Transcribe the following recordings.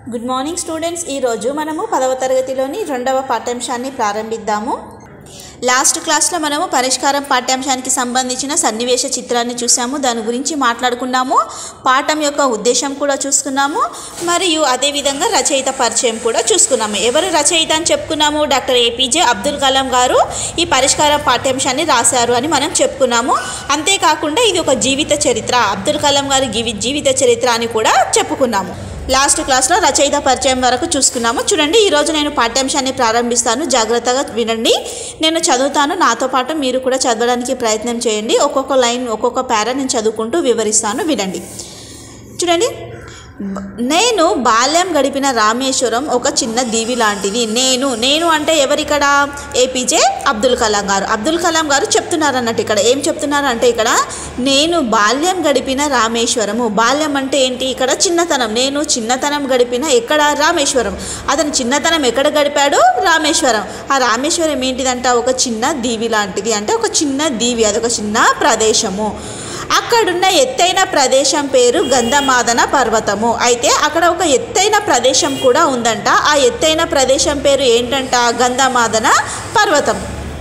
good morning students ఈరోజు మనము పదవ తరగతిలోని రెండవ పాఠ్యాంశాన్ని ప్రారంభిద్దాము లాస్ట్ క్లాస్లో మనము పరిష్కారం పాఠ్యాంశానికి సంబంధించిన సన్నివేశ చిత్రాన్ని చూసాము దాని గురించి మాట్లాడుకున్నాము పాఠం యొక్క ఉద్దేశం కూడా చూసుకున్నాము మరియు అదేవిధంగా రచయిత పరిచయం కూడా చూసుకున్నాము ఎవరు రచయిత అని చెప్పుకున్నాము డాక్టర్ ఏపీజే అబ్దుల్ కలాం గారు ఈ పరిష్కారం పాఠ్యాంశాన్ని రాశారు అని మనం చెప్పుకున్నాము అంతేకాకుండా ఇది ఒక జీవిత చరిత్ర అబ్దుల్ కలాం గారి జీవి జీవిత చరిత్ర అని కూడా చెప్పుకున్నాము లాస్ట్ క్లాస్లో రచయిత పరిచయం వరకు చూసుకున్నాము చూడండి ఈరోజు నేను పాఠ్యాంశాన్ని ప్రారంభిస్తాను జాగ్రత్తగా వినండి నేను చదువుతాను నాతో పాటు మీరు కూడా చదవడానికి ప్రయత్నం చేయండి ఒక్కొక్క లైన్ ఒక్కొక్క పారా నేను చదువుకుంటూ వివరిస్తాను వినండి చూడండి బ- నేను బాల్యం గడిపిన రామేశ్వరం ఒక చిన్న దీవి లాంటిది నేను నేను అంటే ఎవరిక్కడ ఏపీజే అబ్దుల్ కలాం గారు అబ్దుల్ కలాం గారు చెప్తున్నారు అన్నట్టు ఇక్కడ ఏం చెప్తున్నారు అంటే ఇక్కడ నేను బాల్యం గడిపిన రామేశ్వరము బాల్యం అంటే ఏంటి ఇక్కడ చిన్నతనం నేను చిన్నతనం గడిపిన ఎక్కడ రామేశ్వరం అతను చిన్నతనం ఎక్కడ గడిపాడు రామేశ్వరం ఆ రామేశ్వరం ఏంటిదంట ఒక చిన్న దీవి లాంటిది అంటే ఒక చిన్న దీవి అదొక చిన్న ప్రదేశము అక్కడున్న ఎత్తైన ప్రదేశం పేరు గంధమాదన పర్వతము అయితే అక్కడ ఒక ఎత్తైన ప్రదేశం కూడా ఉందంట ఆ ఎత్తైన ప్రదేశం పేరు ఏంటంట గంధమాదన పర్వతం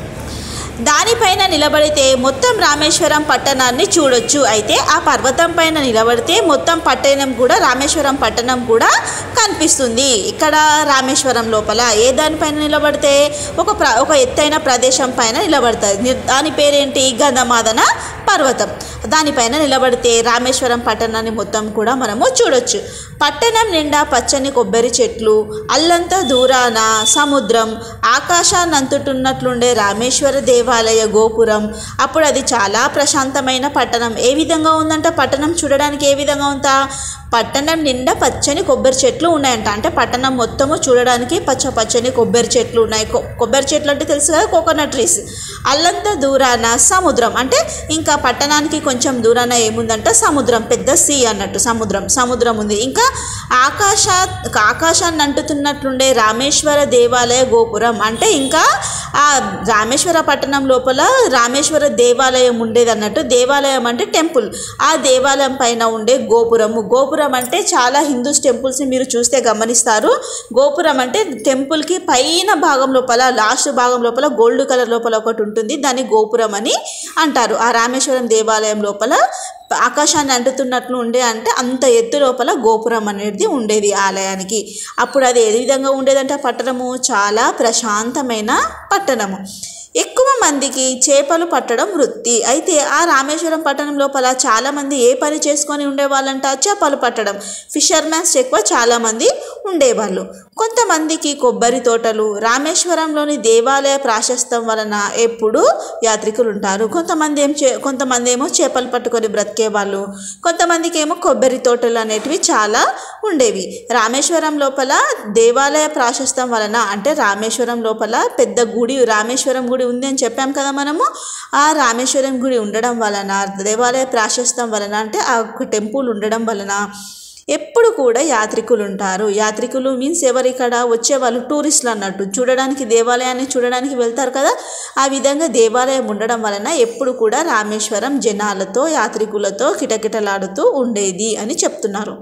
దానిపైన నిలబడితే మొత్తం రామేశ్వరం పట్టణాన్ని చూడొచ్చు అయితే ఆ పర్వతం పైన నిలబడితే మొత్తం పట్టణం కూడా రామేశ్వరం పట్టణం కూడా కనిపిస్తుంది ఇక్కడ రామేశ్వరం లోపల ఏ దానిపైన నిలబడితే ఒక ప్ర ఒక ఎత్తైన ప్రదేశం పైన నిలబడుతుంది ని- దాని పేరేంటి గంధమాదన పర్వతం దానిపైన నిలబడితే రామేశ్వరం పట్టణాన్ని మొత్తం కూడా మనము చూడొచ్చు పట్టణం నిండా పచ్చని కొబ్బరి చెట్లు అల్లంత దూరాన సముద్రం ఆకాశాన్ని అంతుతున్నట్లుండే రామేశ్వర దేవాలయ గోపురం అప్పుడు అది చాలా ప్రశాంతమైన పట్టణం ఏ విధంగా ఉందంట పట్టణం చూడడానికి ఏ విధంగా ఉందా పట్టణం నిండా పచ్చని కొబ్బరి చెట్లు ఉన్నాయంట అంటే పట్టణం మొత్తము చూడడానికి పచ్చ పచ్చని కొబ్బరి చెట్లు ఉన్నాయి కొ- కొబ్బరి చెట్లు అంటే తెలుసు కదా కోకోనట్ ట్రీస్ అల్లంత దూరాన సముద్రం అంటే ఇంకా పట్టణానికి కొంచెం దూరాన ఏముందంట సముద్రం పెద్ద సీ అన్నట్టు సముద్రం సముద్రం ఉంది ఇంకా ఆకాశ ఆకాశాన్ని అంటుతున్నట్లుండే రామేశ్వర దేవాలయ గోపురం అంటే ఇంకా ఆ రామేశ్వర పట్టణం లోపల రామేశ్వర దేవాలయం ఉండేది అన్నట్టు దేవాలయం అంటే టెంపుల్ ఆ దేవాలయం పైన ఉండే గోపురము గోపురం అంటే చాలా హిందూస్ టెంపుల్స్ని మీరు చూస్తే గమనిస్తారు గోపురం అంటే టెంపుల్కి పైన భాగం లోపల లాస్ట్ భాగం లోపల గోల్డ్ కలర్ లోపల ఒకటి ఉంటుంది దాన్ని గోపురం అని అంటారు ఆ రామేశ్వరం దేవాలయం లోపల ఆకాశాన్ని అంటుతున్నట్లు ఉండే అంటే అంత ఎత్తు లోపల గోపురం అనేది ఉండేది ఆలయానికి అప్పుడు అది ఏ విధంగా ఉండేదంటే ఆ పట్టణము చాలా ప్రశాంతమైన పట్టణము ఎక్కువ మందికి చేపలు పట్టడం వృత్తి అయితే ఆ రామేశ్వరం పట్టణం లోపల చాలామంది ఏ పని చేసుకొని ఉండేవాళ్ళంట చేపలు పట్టడం ఫిషర్మెన్స్ ఎక్కువ చాలామంది ఉండేవాళ్ళు కొంతమందికి కొబ్బరి తోటలు రామేశ్వరంలోని దేవాలయ ప్రాశస్తం వలన ఎప్పుడు యాత్రికులు ఉంటారు కొంతమంది ఏం చే కొంతమంది ఏమో చేపలు పట్టుకొని బ్రతికే వాళ్ళు కొంతమందికి ఏమో కొబ్బరి తోటలు అనేటివి చాలా ఉండేవి రామేశ్వరం లోపల దేవాలయ ప్రాశస్తం వలన అంటే రామేశ్వరం లోపల పెద్ద గుడి రామేశ్వరం గుడి ఉంది అని చెప్పాం కదా మనము ఆ రామేశ్వరం గుడి ఉండడం వలన దేవాలయ ప్రాశస్తం వలన అంటే ఆ ఒక టెంపుల్ ఉండడం వలన ఎప్పుడు కూడా యాత్రికులు ఉంటారు యాత్రికులు మీన్స్ ఎవరు ఇక్కడ వచ్చేవాళ్ళు టూరిస్టులు అన్నట్టు చూడడానికి దేవాలయాన్ని చూడడానికి వెళ్తారు కదా ఆ విధంగా దేవాలయం ఉండడం వలన ఎప్పుడు కూడా రామేశ్వరం జనాలతో యాత్రికులతో కిటకిటలాడుతూ ఉండేది అని చెప్తున్నారు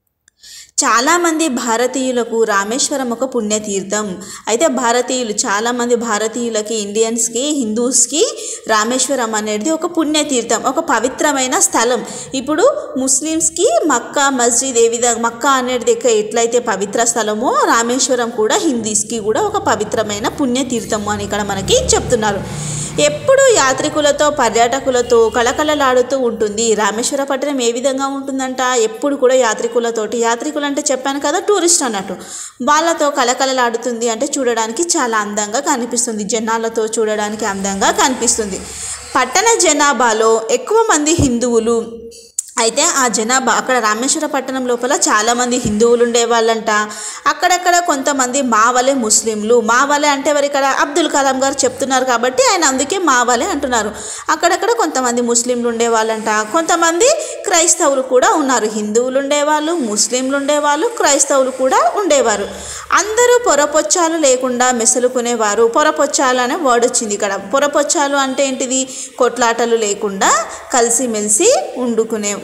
చాలామంది భారతీయులకు రామేశ్వరం ఒక పుణ్యతీర్థం అయితే భారతీయులు చాలామంది భారతీయులకి ఇండియన్స్కి హిందూస్కి రామేశ్వరం అనేది ఒక పుణ్యతీర్థం ఒక పవిత్రమైన స్థలం ఇప్పుడు ముస్లిమ్స్కి మక్కా మస్జిద్ ఏ విధంగా మక్కా అనేది ఎక్క- ఎట్లయితే పవిత్ర స్థలమో రామేశ్వరం కూడా హిందీస్కి కూడా ఒక పవిత్రమైన పుణ్యతీర్థము అని ఇక్కడ మనకి చెప్తున్నారు ఎప్పుడు యాత్రికులతో పర్యాటకులతో కళకళలాడుతూ ఉంటుంది రామేశ్వర పట్టణం ఏ విధంగా ఉంటుందంట ఎప్పుడు కూడా యాత్రికులతోటి యాత్రికులు అంటే చెప్పాను కదా టూరిస్ట్ అన్నట్టు వాళ్ళతో కళకళలాడుతుంది అంటే చూడడానికి చాలా అందంగా కనిపిస్తుంది జనాలతో చూడడానికి అందంగా కనిపిస్తుంది పట్టణ జనాభాలో ఎక్కువ మంది హిందువులు అయితే ఆ జనాభా అక్కడ రామేశ్వర పట్టణం లోపల చాలామంది హిందువులు ఉండేవాళ్ళంట అక్కడక్కడ కొంతమంది మావలే ముస్లింలు మావలే అంటే ఎవరు ఇక్కడ అబ్దుల్ కలాం గారు చెప్తున్నారు కాబట్టి ఆయన అందుకే మావలే అంటున్నారు అక్కడక్కడ కొంతమంది ముస్లింలు ఉండేవాళ్ళంట కొంతమంది క్రైస్తవులు కూడా ఉన్నారు హిందువులు ఉండేవాళ్ళు ముస్లింలు ఉండేవాళ్ళు క్రైస్తవులు కూడా ఉండేవారు అందరూ పొరపొచ్చాలు లేకుండా మెసలుకునేవారు పొరపొచ్చాలు అనే వర్డ్ వచ్చింది ఇక్కడ పొరపొచ్చాలు అంటే ఏంటిది కొట్లాటలు లేకుండా కలిసిమెలిసి ఉండుకునే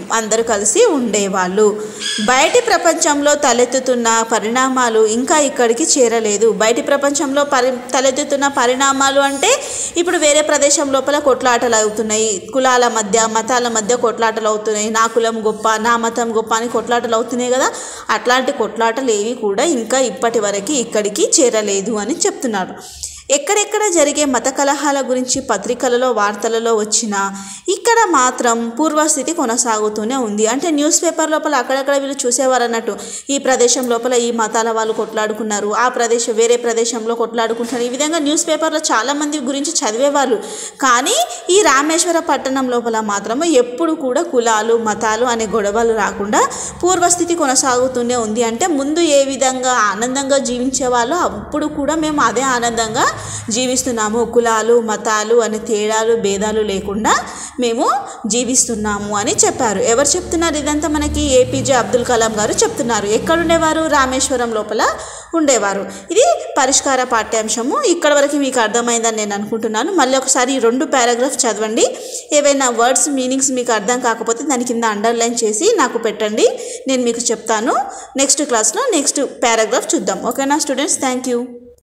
అందరూ కలిసి ఉండేవాళ్ళు బయటి ప్రపంచంలో తలెత్తుతున్న పరిణామాలు ఇంకా ఇక్కడికి చేరలేదు బయటి ప్రపంచంలో పరి తలెత్తుతున్న పరిణామాలు అంటే ఇప్పుడు వేరే ప్రదేశం లోపల కొట్లాటలు అవుతున్నాయి కులాల మధ్య మతాల మధ్య కొట్లాటలు అవుతున్నాయి నా కులం గొప్ప నా మతం గొప్ప అని కొట్లాటలు అవుతున్నాయి కదా అట్లాంటి కొట్లాటలు ఏవి కూడా ఇంకా ఇప్పటి వరకు ఇక్కడికి చేరలేదు అని చెప్తున్నారు ఎక్కడెక్కడ జరిగే మత కలహాల గురించి పత్రికలలో వార్తలలో వచ్చినా ఇక్కడ మాత్రం పూర్వస్థితి కొనసాగుతూనే ఉంది అంటే న్యూస్ పేపర్ లోపల అక్కడక్కడ వీళ్ళు చూసేవారు అన్నట్టు ఈ ప్రదేశం లోపల ఈ మతాల వాళ్ళు కొట్లాడుకున్నారు ఆ ప్రదేశం వేరే ప్రదేశంలో కొట్లాడుకుంటున్నారు ఈ విధంగా న్యూస్ పేపర్లో చాలామంది గురించి చదివేవాళ్ళు కానీ ఈ రామేశ్వర పట్టణం లోపల మాత్రము ఎప్పుడు కూడా కులాలు మతాలు అనే గొడవలు రాకుండా పూర్వస్థితి కొనసాగుతూనే ఉంది అంటే ముందు ఏ విధంగా ఆనందంగా జీవించేవాళ్ళో అప్పుడు కూడా మేము అదే ఆనందంగా జీవిస్తున్నాము కులాలు మతాలు అనే తేడాలు భేదాలు లేకుండా మేము జీవిస్తున్నాము అని చెప్పారు ఎవరు చెప్తున్నారు ఇదంతా మనకి ఏపీజే అబ్దుల్ కలాం గారు చెప్తున్నారు ఎక్కడుండేవారు రామేశ్వరం లోపల ఉండేవారు ఇది పరిష్కార పాఠ్యాంశము ఇక్కడ వరకు మీకు అర్థమైందని నేను అనుకుంటున్నాను మళ్ళీ ఒకసారి ఈ రెండు పారాగ్రాఫ్ చదవండి ఏవైనా వర్డ్స్ మీనింగ్స్ మీకు అర్థం కాకపోతే దాని కింద అండర్లైన్ చేసి నాకు పెట్టండి నేను మీకు చెప్తాను నెక్స్ట్ క్లాస్లో నెక్స్ట్ పారాగ్రాఫ్ చూద్దాం ఓకేనా స్టూడెంట్స్ థ్యాంక్ యూ